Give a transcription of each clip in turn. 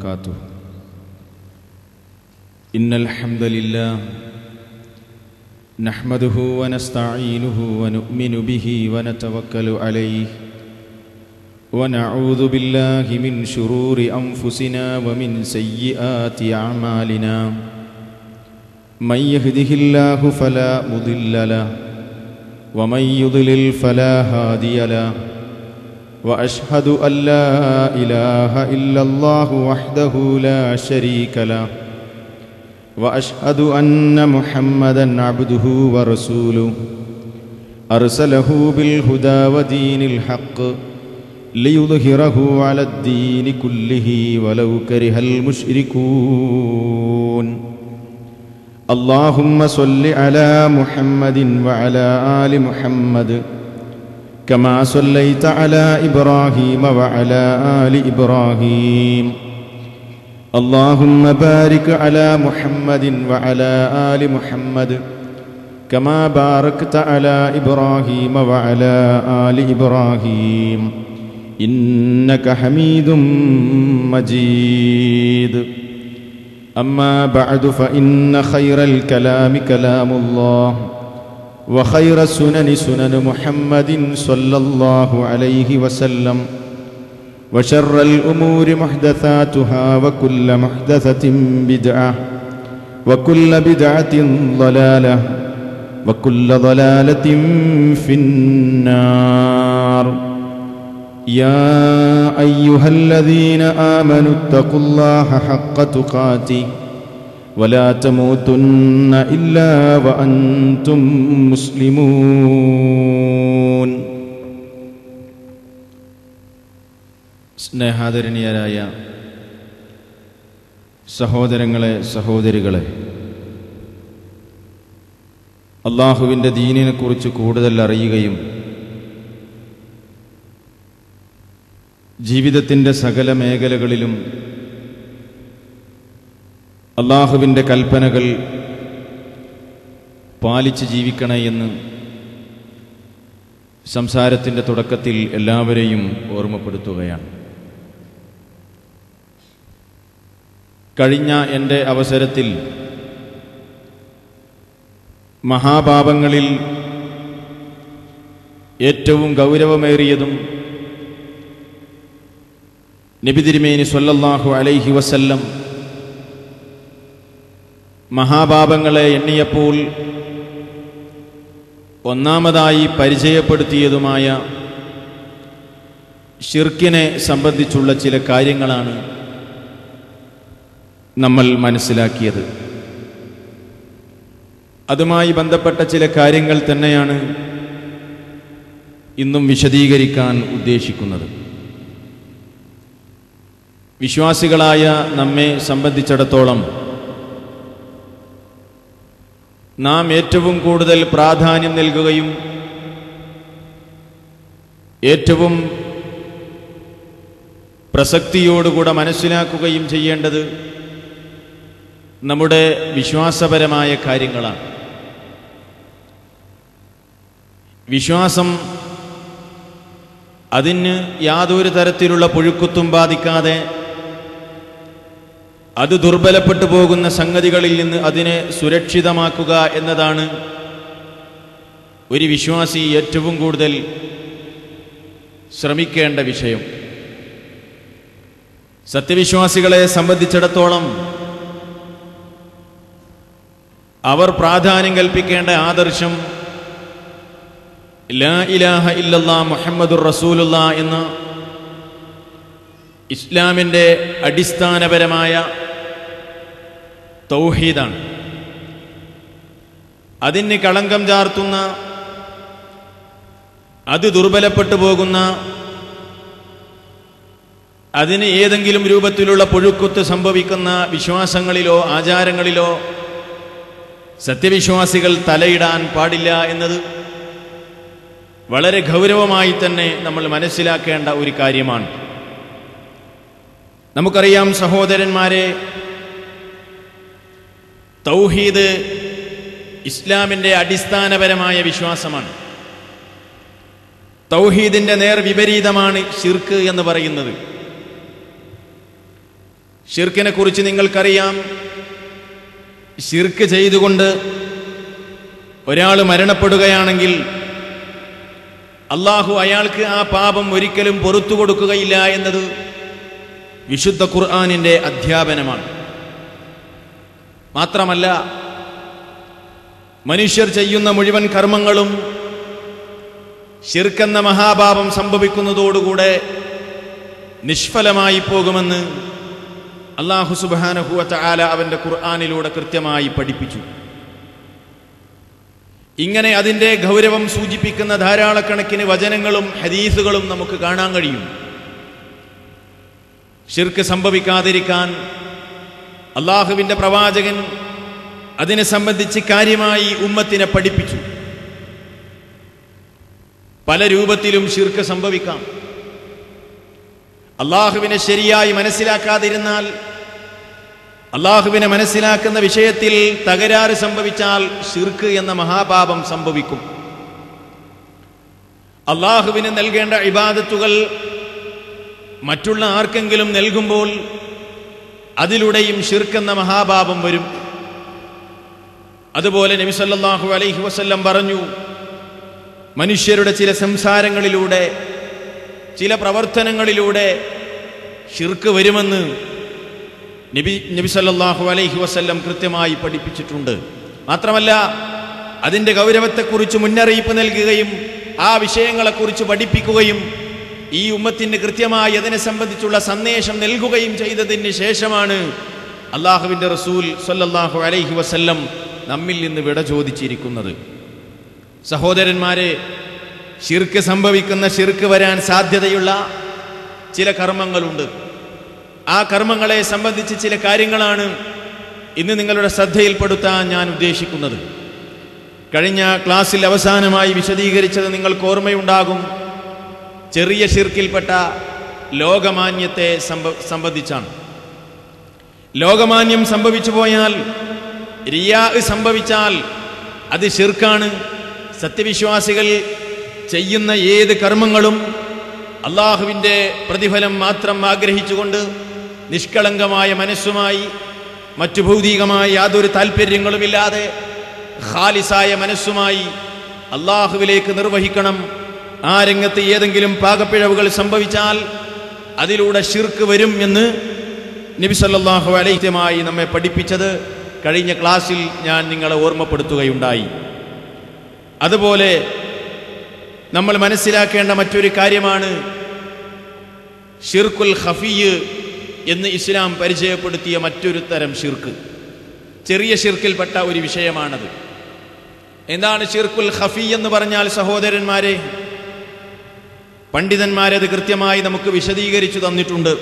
وبركاته إن الحمد لله نحمده ونستعينه ونؤمن به ونتوكل عليه ونعوذ بالله من شرور أنفسنا ومن سيئات أعمالنا من يهده الله فلا مضل له ومن يضلل فلا هادي له واشهد ان لا اله الا الله وحده لا شريك له واشهد ان محمدا عبده ورسوله ارسله بالهدى ودين الحق ليظهره على الدين كله ولو كره المشركون اللهم صل على محمد وعلى ال محمد كما صليت على ابراهيم وعلى ال ابراهيم اللهم بارك على محمد وعلى ال محمد كما باركت على ابراهيم وعلى ال ابراهيم انك حميد مجيد اما بعد فان خير الكلام كلام الله وخير السنن سنن محمد صلى الله عليه وسلم وشر الأمور محدثاتها وكل محدثة بدعة وكل بدعة ضلالة وكل ضلالة في النار يا أيها الذين آمنوا اتقوا الله حق تقاته ولا تموتن إلا وأنتم مسلمون സ്നേഹാദരണീയരായ സഹോദരങ്ങളെ സഹോദരികളെ അള്ളാഹുവിൻ്റെ ദീനിനെക്കുറിച്ച് കൂടുതൽ അറിയുകയും ജീവിതത്തിൻ്റെ സകല മേഖലകളിലും അള്ളാഹുവിൻ്റെ കൽപ്പനകൾ പാലിച്ച് ജീവിക്കണേ എന്ന് സംസാരത്തിൻ്റെ തുടക്കത്തിൽ എല്ലാവരെയും ഓർമ്മപ്പെടുത്തുകയാണ് കഴിഞ്ഞ എൻ്റെ അവസരത്തിൽ മഹാപാപങ്ങളിൽ ഏറ്റവും ഗൗരവമേറിയതും നബി തിരുമേനി സ്വല്ലല്ലാഹു അലൈഹി വസല്ലം മഹാപാപങ്ങളെ എണ്ണിയപ്പോൾ ഒന്നാമതായി പരിചയപ്പെടുത്തിയതുമായ ഷിർക്കിനെ സംബന്ധിച്ചുള്ള ചില കാര്യങ്ങളാണ് നമ്മൾ മനസ്സിലാക്കിയത് അതുമായി ബന്ധപ്പെട്ട ചില കാര്യങ്ങൾ തന്നെയാണ് ഇന്നും വിശദീകരിക്കാൻ ഉദ്ദേശിക്കുന്നത് വിശ്വാസികളായ നമ്മെ സംബന്ധിച്ചിടത്തോളം നാം ഏറ്റവും കൂടുതൽ പ്രാധാന്യം നൽകുകയും ഏറ്റവും പ്രസക്തിയോടുകൂടെ മനസ്സിലാക്കുകയും ചെയ്യേണ്ടത് നമ്മുടെ വിശ്വാസപരമായ കാര്യങ്ങളാണ് വിശ്വാസം അതിന് യാതൊരു തരത്തിലുള്ള പുഴുക്കുത്തും ബാധിക്കാതെ അത് ദുർബലപ്പെട്ടു പോകുന്ന സംഗതികളിൽ നിന്ന് അതിനെ സുരക്ഷിതമാക്കുക എന്നതാണ് ഒരു വിശ്വാസി ഏറ്റവും കൂടുതൽ ശ്രമിക്കേണ്ട വിഷയം സത്യവിശ്വാസികളെ സംബന്ധിച്ചിടത്തോളം അവർ പ്രാധാന്യം കൽപ്പിക്കേണ്ട ആദർശം ലാ ഇലാഹ ഇല്ലല്ലാ മുഹമ്മദുർ റസൂലുള്ള എന്ന ഇസ്ലാമിൻ്റെ അടിസ്ഥാനപരമായ തൗഹീദാണ് അതിന് കളങ്കം ചാർത്തുന്ന അത് ദുർബലപ്പെട്ടു പോകുന്ന അതിന് ഏതെങ്കിലും രൂപത്തിലുള്ള പുഴുക്കുത്ത് സംഭവിക്കുന്ന വിശ്വാസങ്ങളിലോ ആചാരങ്ങളിലോ സത്യവിശ്വാസികൾ തലയിടാൻ പാടില്ല എന്നത് വളരെ ഗൗരവമായി തന്നെ നമ്മൾ മനസ്സിലാക്കേണ്ട ഒരു കാര്യമാണ് നമുക്കറിയാം സഹോദരന്മാരെ തൗഹീദ് ഇസ്ലാമിൻ്റെ അടിസ്ഥാനപരമായ വിശ്വാസമാണ് തൗഹീദിന്റെ നേർ വിപരീതമാണ് ഷിർക്ക് എന്ന് പറയുന്നത് ഷിർക്കിനെ കുറിച്ച് നിങ്ങൾക്കറിയാം ഷിർക്ക് ചെയ്തുകൊണ്ട് ഒരാൾ മരണപ്പെടുകയാണെങ്കിൽ അള്ളാഹു അയാൾക്ക് ആ പാപം ഒരിക്കലും പൊറത്തു കൊടുക്കുകയില്ല എന്നത് വിശുദ്ധ ഖുർആാനിൻ്റെ അധ്യാപനമാണ് മാത്രമല്ല മനുഷ്യർ ചെയ്യുന്ന മുഴുവൻ കർമ്മങ്ങളും ഷിർക്കെന്ന മഹാപാപം സംഭവിക്കുന്നതോടുകൂടെ നിഷ്ഫലമായി പോകുമെന്ന് അള്ളാഹു സുബാനഹുവത്ത ആല അവന്റെ ഖുർആാനിലൂടെ കൃത്യമായി പഠിപ്പിച്ചു ഇങ്ങനെ അതിൻ്റെ ഗൗരവം സൂചിപ്പിക്കുന്ന ധാരാളക്കണക്കിന് വചനങ്ങളും ഹദീസുകളും നമുക്ക് കാണാൻ കഴിയും ഷിർക്ക് സംഭവിക്കാതിരിക്കാൻ അള്ളാഹുവിൻ്റെ പ്രവാചകൻ അതിനെ സംബന്ധിച്ച് കാര്യമായി ഉമ്മത്തിനെ പഠിപ്പിച്ചു പല രൂപത്തിലും ഷിർക്ക് സംഭവിക്കാം അള്ളാഹുവിനെ ശരിയായി മനസ്സിലാക്കാതിരുന്നാൽ അള്ളാഹുവിനെ മനസ്സിലാക്കുന്ന വിഷയത്തിൽ തകരാറ് സംഭവിച്ചാൽ ഷിർക്ക് എന്ന മഹാപാപം സംഭവിക്കും അള്ളാഹുവിന് നൽകേണ്ട ഇബാദത്തുകൾ മറ്റുള്ള ആർക്കെങ്കിലും നൽകുമ്പോൾ അതിലൂടെയും ഷിർക്ക് എന്ന മഹാപാപം വരും അതുപോലെ നബി സല്ലല്ലാഹു അലൈഹി വസല്ലം പറഞ്ഞു മനുഷ്യരുടെ ചില സംസാരങ്ങളിലൂടെ ചില പ്രവർത്തനങ്ങളിലൂടെ ഷിർക്ക് വരുമെന്ന് നബി നബി സല്ലല്ലാഹു അലൈഹി വസല്ലം കൃത്യമായി പഠിപ്പിച്ചിട്ടുണ്ട് മാത്രമല്ല അതിൻ്റെ ഗൗരവത്തെക്കുറിച്ച് മുന്നറിയിപ്പ് നൽകുകയും ആ വിഷയങ്ങളെക്കുറിച്ച് പഠിപ്പിക്കുകയും ഈ ഉമ്മത്തിന് കൃത്യമായി അതിനെ സംബന്ധിച്ചുള്ള സന്ദേശം നൽകുകയും ചെയ്തതിന് ശേഷമാണ് അള്ളാഹുവിൻ്റെ റസൂൽ സല്ലല്ലാഹു അലൈഹി വസല്ലം നമ്മിൽ നിന്ന് വിട ചോദിച്ചിരിക്കുന്നത് സഹോദരന്മാരെ ഷിർക്ക് സംഭവിക്കുന്ന ഷിർക്ക് വരാൻ സാധ്യതയുള്ള ചില കർമ്മങ്ങളുണ്ട് ആ കർമ്മങ്ങളെ സംബന്ധിച്ച് ചില കാര്യങ്ങളാണ് ഇന്ന് നിങ്ങളുടെ ശ്രദ്ധയിൽപ്പെടുത്താൻ ഞാൻ ഉദ്ദേശിക്കുന്നത് കഴിഞ്ഞ ക്ലാസ്സിൽ അവസാനമായി വിശദീകരിച്ചത് നിങ്ങൾക്ക് ഓർമ്മയുണ്ടാകും ചെറിയ ഷിർക്കിൽപ്പെട്ട ലോകമാന്യത്തെ സംഭ സംബന്ധിച്ചാണ് ലോകമാന്യം സംഭവിച്ചു പോയാൽ റിയാ സംഭവിച്ചാൽ അത് ഷിർക്കാണ് സത്യവിശ്വാസികൾ ചെയ്യുന്ന ഏത് കർമ്മങ്ങളും അള്ളാഹുവിൻ്റെ പ്രതിഫലം മാത്രം ആഗ്രഹിച്ചുകൊണ്ട് നിഷ്കളങ്കമായ മനസ്സുമായി മറ്റു ഭൗതികമായ യാതൊരു താല്പര്യങ്ങളുമില്ലാതെ ഖാലിസായ മനസ്സുമായി അള്ളാഹുവിലേക്ക് നിർവഹിക്കണം ആ രംഗത്ത് ഏതെങ്കിലും പാകപ്പിഴവുകൾ സംഭവിച്ചാൽ അതിലൂടെ ഷിർക്ക് വരും എന്ന് നബി സല്ലല്ലാഹു അലൈഹ്യമായി നമ്മെ പഠിപ്പിച്ചത് കഴിഞ്ഞ ക്ലാസ്സിൽ ഞാൻ നിങ്ങളെ ഓർമ്മപ്പെടുത്തുകയുണ്ടായി അതുപോലെ നമ്മൾ മനസ്സിലാക്കേണ്ട മറ്റൊരു കാര്യമാണ് ഷിർക്കുൽ ഖഫിയ് എന്ന് ഇസ്ലാം പരിചയപ്പെടുത്തിയ മറ്റൊരു തരം ഷിർക്ക് ചെറിയ ഷിർക്കിൽപ്പെട്ട ഒരു വിഷയമാണത് എന്താണ് ഷിർക്കുൽ ഖഫി എന്ന് പറഞ്ഞാൽ സഹോദരന്മാരെ പണ്ഡിതന്മാരത് കൃത്യമായി നമുക്ക് വിശദീകരിച്ചു തന്നിട്ടുണ്ട്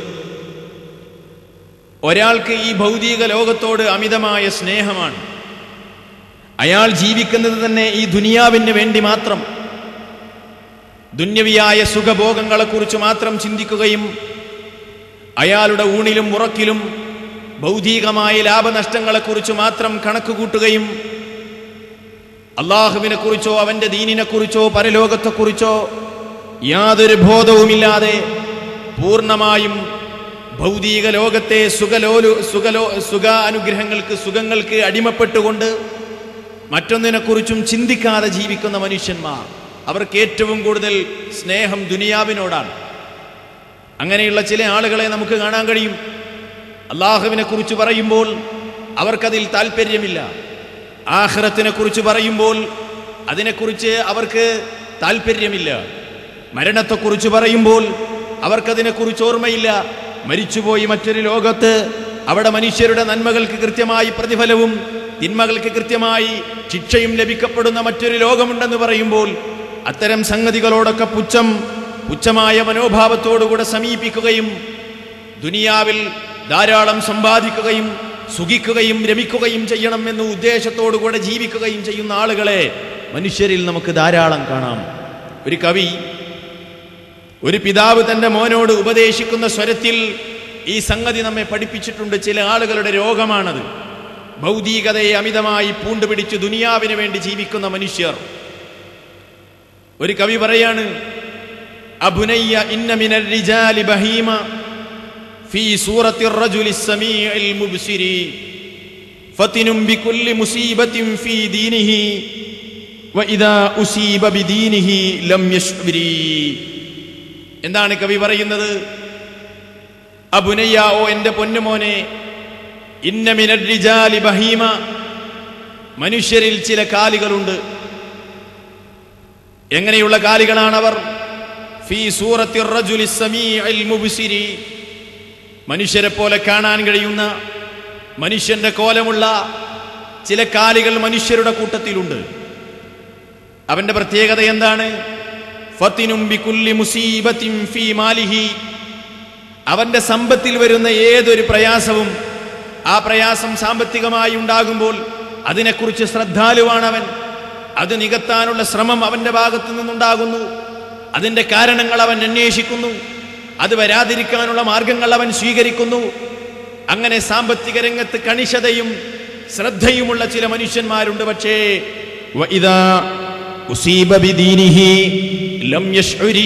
ഒരാൾക്ക് ഈ ഭൗതിക ലോകത്തോട് അമിതമായ സ്നേഹമാണ് അയാൾ ജീവിക്കുന്നത് തന്നെ ഈ ദുനിയാവിന് വേണ്ടി മാത്രം ദുന്യവിയായ സുഖഭോഗങ്ങളെക്കുറിച്ച് മാത്രം ചിന്തിക്കുകയും അയാളുടെ ഊണിലും ഉറക്കിലും ഭൗതികമായ ലാഭനഷ്ടങ്ങളെക്കുറിച്ച് മാത്രം കണക്കുകൂട്ടുകയും അള്ളാഹുവിനെ കുറിച്ചോ അവന്റെ ദീനിനെ കുറിച്ചോ പരലോകത്തെക്കുറിച്ചോ യാതൊരു ബോധവുമില്ലാതെ പൂർണ്ണമായും ഭൗതിക ലോകത്തെ സുഖലോലു സുഖലോ സുഖ അനുഗ്രഹങ്ങൾക്ക് സുഖങ്ങൾക്ക് അടിമപ്പെട്ടുകൊണ്ട് മറ്റൊന്നിനെക്കുറിച്ചും ചിന്തിക്കാതെ ജീവിക്കുന്ന മനുഷ്യന്മാർ അവർക്ക് ഏറ്റവും കൂടുതൽ സ്നേഹം ദുനിയാവിനോടാണ് അങ്ങനെയുള്ള ചില ആളുകളെ നമുക്ക് കാണാൻ കഴിയും അള്ളാഹുവിനെ കുറിച്ച് പറയുമ്പോൾ അവർക്കതിൽ താല്പര്യമില്ല ആഹ്റത്തിനെ കുറിച്ച് പറയുമ്പോൾ അതിനെക്കുറിച്ച് അവർക്ക് താല്പര്യമില്ല മരണത്തെക്കുറിച്ച് പറയുമ്പോൾ അവർക്കതിനെക്കുറിച്ച് ഓർമ്മയില്ല മരിച്ചുപോയി മറ്റൊരു ലോകത്ത് അവിടെ മനുഷ്യരുടെ നന്മകൾക്ക് കൃത്യമായി പ്രതിഫലവും തിന്മകൾക്ക് കൃത്യമായി ശിക്ഷയും ലഭിക്കപ്പെടുന്ന മറ്റൊരു ലോകമുണ്ടെന്ന് പറയുമ്പോൾ അത്തരം സംഗതികളോടൊക്കെ പുച്ഛം പുച്ഛമായ മനോഭാവത്തോടുകൂടെ സമീപിക്കുകയും ദുനിയാവിൽ ധാരാളം സമ്പാദിക്കുകയും സുഖിക്കുകയും രമിക്കുകയും ചെയ്യണം എന്ന ഉദ്ദേശത്തോടുകൂടെ ജീവിക്കുകയും ചെയ്യുന്ന ആളുകളെ മനുഷ്യരിൽ നമുക്ക് ധാരാളം കാണാം ഒരു കവി ഒരു പിതാവ് തന്റെ മോനോട് ഉപദേശിക്കുന്ന സ്വരത്തിൽ ഈ സംഗതി നമ്മെ പഠിപ്പിച്ചിട്ടുണ്ട് ചില ആളുകളുടെ രോഗമാണത് ഭൗതികതയെ അമിതമായി പൂണ്ടുപിടിച്ച് ദുനിയാവിന് വേണ്ടി ജീവിക്കുന്ന മനുഷ്യർ ഒരു കവി പറയാണ് അബുനയ്യ ഇന്ന മിനൽ റിജാലി ബഹീമ في سورة الرجل السميع المبصر فتن بكل مصيبة في دينه وإذا أصيب بدينه لم يشعر എന്താണ് കവി പറയുന്നത് അബുനയ്യ ഓ എന്റെ പൊന്നുമോനെ ഇന്നമിനരിജാലി ബഹീമ മനുഷ്യരിൽ ചില കാലികളുണ്ട് എങ്ങനെയുള്ള കാലികളാണവർ ഫീ സൂറത്തി റജുലി സമീഇൽ മുബ്സിരി മനുഷ്യരെ പോലെ കാണാൻ കഴിയുന്ന മനുഷ്യന്റെ കോലമുള്ള ചില കാലികൾ മനുഷ്യരുടെ കൂട്ടത്തിലുണ്ട് അവന്റെ പ്രത്യേകത എന്താണ് ഫത്തിനും ബികുല്ലി മുസീബത്തിൻ ഫീ മാലിഹി അവന്റെ സമ്പത്തിൽ വരുന്ന ഏതൊരു പ്രയാസവും ആ പ്രയാസം സാമ്പത്തികമായി ഉണ്ടാകുമ്പോൾ അതിനെക്കുറിച്ച് ശ്രദ്ധാലുവാണ് അവൻ അത് നികത്താനുള്ള ശ്രമം അവന്റെ ഭാഗത്തു നിന്നുണ്ടാകുന്നു അതിന്റെ കാരണങ്ങൾ അവൻ അന്വേഷിക്കുന്നു അത് വരാതിരിക്കാനുള്ള മാർഗങ്ങൾ അവൻ സ്വീകരിക്കുന്നു അങ്ങനെ സാമ്പത്തിക രംഗത്ത് കണിശതയും ശ്രദ്ധയുമുള്ള ചില മനുഷ്യന്മാരുണ്ട് പക്ഷേ വഇദാ ഉസീബ ബിദീനിഹി ലം യശ്ഉരി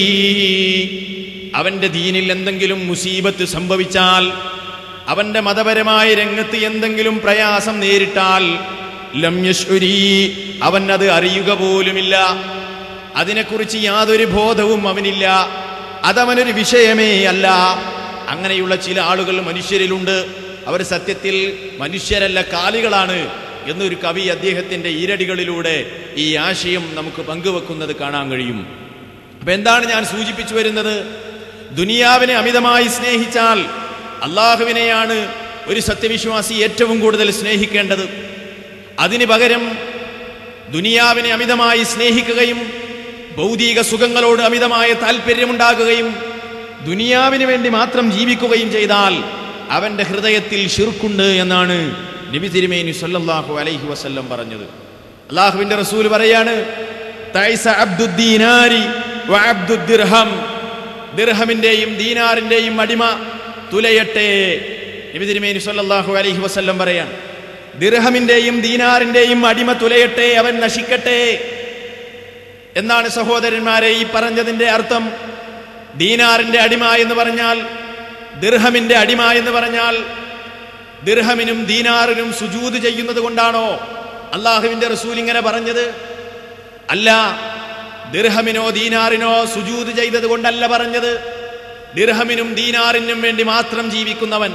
അവന്റെ ദീനിൽ എന്തെങ്കിലും മുസീബത്ത് സംഭവിച്ചാൽ അവന്റെ മതപരമായ രംഗത്ത് എന്തെങ്കിലും പ്രയാസം നേരിട്ടാൽ ലം യശ്ഉരി അവൻ അത് അറിയുക പോലുമില്ല അതിനെക്കുറിച്ച് യാതൊരു ബോധവും അവനില്ല അതവനൊരു വിഷയമേ അല്ല അങ്ങനെയുള്ള ചില ആളുകൾ മനുഷ്യരിലുണ്ട് അവർ സത്യത്തിൽ മനുഷ്യരല്ല കാലികളാണ് എന്നൊരു കവി അദ്ദേഹത്തിന്റെ ഈരടികളിലൂടെ ഈ ആശയം നമുക്ക് പങ്കുവെക്കുന്നത് കാണാൻ കഴിയും അപ്പൊ എന്താണ് ഞാൻ സൂചിപ്പിച്ചു വരുന്നത് ദുനിയാവിനെ അമിതമായി സ്നേഹിച്ചാൽ അള്ളാഹുവിനെയാണ് ഒരു സത്യവിശ്വാസി ഏറ്റവും കൂടുതൽ സ്നേഹിക്കേണ്ടത് അതിന് പകരം ദുനിയാവിനെ അമിതമായി സ്നേഹിക്കുകയും ഭൗതിക സുഖങ്ങളോട് അമിതമായ താല്പര്യമുണ്ടാകുകയും ദുനിയാവിന് വേണ്ടി മാത്രം ജീവിക്കുകയും ചെയ്താൽ അവന്റെ ഹൃദയത്തിൽ ഷിർക്കുണ്ട് എന്നാണ് നബി തിരുമേനി സല്ലല്ലാഹു അലൈഹി വസല്ലം പറഞ്ഞത് അള്ളാഹുവിന്റെ റസൂൽ പറയാണ് തൈസ അബ്ദുദ്ദീനാരി വ അബ്ദുദ്ദിർഹം ദിർഹമിന്റെയും ദീനാറിന്റെയും അടിമ തുലയട്ടെ നബി തിരുമേനി സല്ലല്ലാഹു അലൈഹി വസല്ലം പറയാണ് ദിർഹമിന്റെയും ദീനാറിന്റെയും അടിമ തുലയട്ടെ അവൻ നശിക്കട്ടെ എന്നാണ് സഹോദരന്മാരെ ഈ പറഞ്ഞതിന്റെ അർത്ഥം ദീനാറിന്റെ അടിമ എന്ന് പറഞ്ഞാൽ ദിർഹമിന്റെ അടിമ എന്ന് പറഞ്ഞാൽ ദിർഹമിനും ദീനാറിനും സുജൂത് ചെയ്യുന്നത് കൊണ്ടാണോ അള്ളാഹുവിന്റെ റസൂൽ ഇങ്ങനെ പറഞ്ഞത് അല്ല ദിർഹമിനോ ദീനാറിനോ സുജൂത് ചെയ്തത് കൊണ്ടല്ല പറഞ്ഞത് ദിർഹമിനും ദീനാറിനും വേണ്ടി മാത്രം ജീവിക്കുന്നവൻ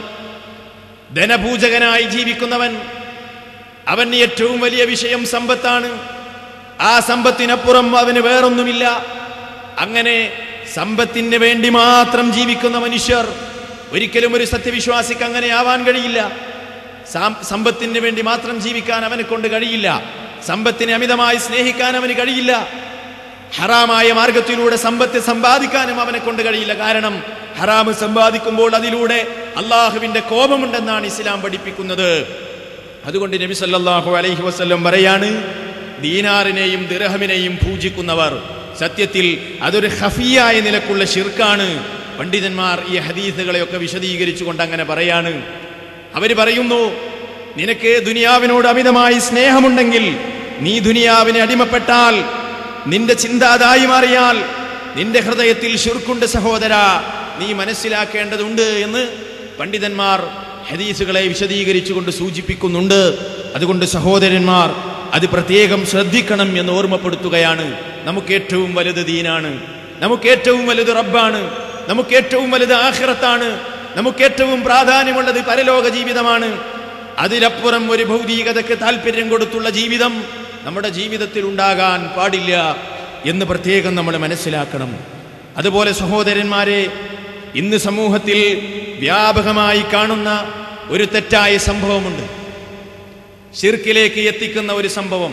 ധനപൂജകനായി ജീവിക്കുന്നവൻ അവന് ഏറ്റവും വലിയ വിഷയം സമ്പത്താണ് ആ സമ്പത്തിനപ്പുറം അവന് വേറൊന്നുമില്ല അങ്ങനെ സമ്പത്തിന് വേണ്ടി മാത്രം ജീവിക്കുന്ന മനുഷ്യർ ഒരിക്കലും ഒരു സത്യവിശ്വാസിക്ക് അങ്ങനെ ആവാൻ കഴിയില്ല സാം- സമ്പത്തിന് വേണ്ടി മാത്രം ജീവിക്കാൻ അവനെ കൊണ്ട് കഴിയില്ല സമ്പത്തിനെ അമിതമായി സ്നേഹിക്കാൻ അവന് കഴിയില്ല ഹറാമായ മാർഗത്തിലൂടെ സമ്പത്ത് സമ്പാദിക്കാനും അവനെ കൊണ്ട് കഴിയില്ല കാരണം ഹറാമ് സമ്പാദിക്കുമ്പോൾ അതിലൂടെ അള്ളാഹുവിന്റെ കോപമുണ്ടെന്നാണ് ഇസ്ലാം പഠിപ്പിക്കുന്നത് അതുകൊണ്ട് നബി സല്ലല്ലാഹു അലൈഹി വസല്ലം പറയാണ് ദീനാറിനെയും ദിർഹമിനെയും പൂജിക്കുന്നവർ സത്യത്തിൽ അതൊരു ഹഫിയായ നിലക്കുള്ള ഷിർക്കാണ് പണ്ഡിതന്മാർ ഈ ഹദീസുകളെയൊക്കെ വിശദീകരിച്ചുകൊണ്ട് അങ്ങനെ പറയാണ് അവർ പറയുന്നു നിനക്ക് ദുനിയാവിനോട് അമിതമായി സ്നേഹമുണ്ടെങ്കിൽ നീ ദുനിയാവിനെ അടിമപ്പെട്ടാൽ നിന്റെ ചിന്ത അതായി മാറിയാൽ നിന്റെ ഹൃദയത്തിൽ ഷിർക്കുണ്ട് സഹോദര നീ മനസ്സിലാക്കേണ്ടതുണ്ട് എന്ന് പണ്ഡിതന്മാർ ഹദീസുകളെ വിശദീകരിച്ചുകൊണ്ട് സൂചിപ്പിക്കുന്നുണ്ട് അതുകൊണ്ട് സഹോദരന്മാർ അത് പ്രത്യേകം ശ്രദ്ധിക്കണം എന്ന് ഓർമ്മപ്പെടുത്തുകയാണ് നമുക്ക് ഏറ്റവും വലുത് ദീനാണ് നമുക്ക് ഏറ്റവും വലുത് റബ്ബാണ് നമുക്ക് ഏറ്റവും വലുത് ആഖിറത്താണ് നമുക്ക് ഏറ്റവും പ്രാധാന്യമുള്ളത് പരലോക ജീവിതമാണ് അതിലപ്പുറം ഒരു ഭൗതികതയ്ക്ക് താല്പര്യം കൊടുത്തുള്ള ജീവിതം നമ്മുടെ ജീവിതത്തിൽ ഉണ്ടാകാൻ പാടില്ല എന്ന് പ്രത്യേകം നമ്മൾ മനസ്സിലാക്കണം അതുപോലെ സഹോദരന്മാരെ ഇന്ന് സമൂഹത്തിൽ വ്യാപകമായി കാണുന്ന ഒരു തെറ്റായ സംഭവമുണ്ട് ഷിർക്കിലേക്ക് എത്തിക്കുന്ന ഒരു സംഭവം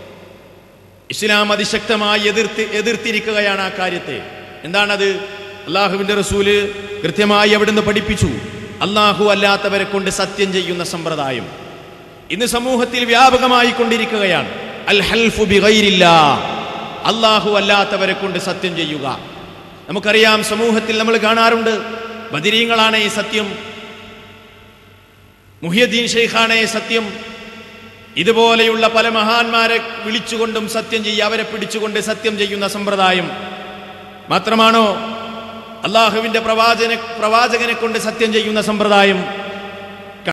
ഇസ്ലാം അതിശക്തമായി എതിർത്ത് എതിർത്തിരിക്കുകയാണ് ആ കാര്യത്തെ എന്താണത് അള്ളാഹുവിന്റെ റസൂല് കൃത്യമായി അവിടുന്ന് പഠിപ്പിച്ചു അള്ളാഹു അല്ലാത്തവരെ കൊണ്ട് സത്യം ചെയ്യുന്ന സമ്പ്രദായം ഇന്ന് സമൂഹത്തിൽ വ്യാപകമായി കൊണ്ടിരിക്കുകയാണ് അൽ ഹൽഫു ബിഗൈരില്ല അള്ളാഹു അല്ലാത്തവരെ കൊണ്ട് സത്യം ചെയ്യുക നമുക്കറിയാം സമൂഹത്തിൽ നമ്മൾ കാണാറുണ്ട് ബദിരീങ്ങളാണ് ഈ സത്യം മുഹിയദ്ദീൻ ഷെയ്ഖാണ് ഈ സത്യം ഇതുപോലെയുള്ള പല മഹാന്മാരെ വിളിച്ചുകൊണ്ടും സത്യം ചെയ്യുക അവരെ പിടിച്ചുകൊണ്ട് സത്യം ചെയ്യുന്ന സമ്പ്രദായം മാത്രമാണോ അള്ളാഹുവിന്റെ പ്രവാചന പ്രവാചകനെ കൊണ്ട് സത്യം ചെയ്യുന്ന സമ്പ്രദായം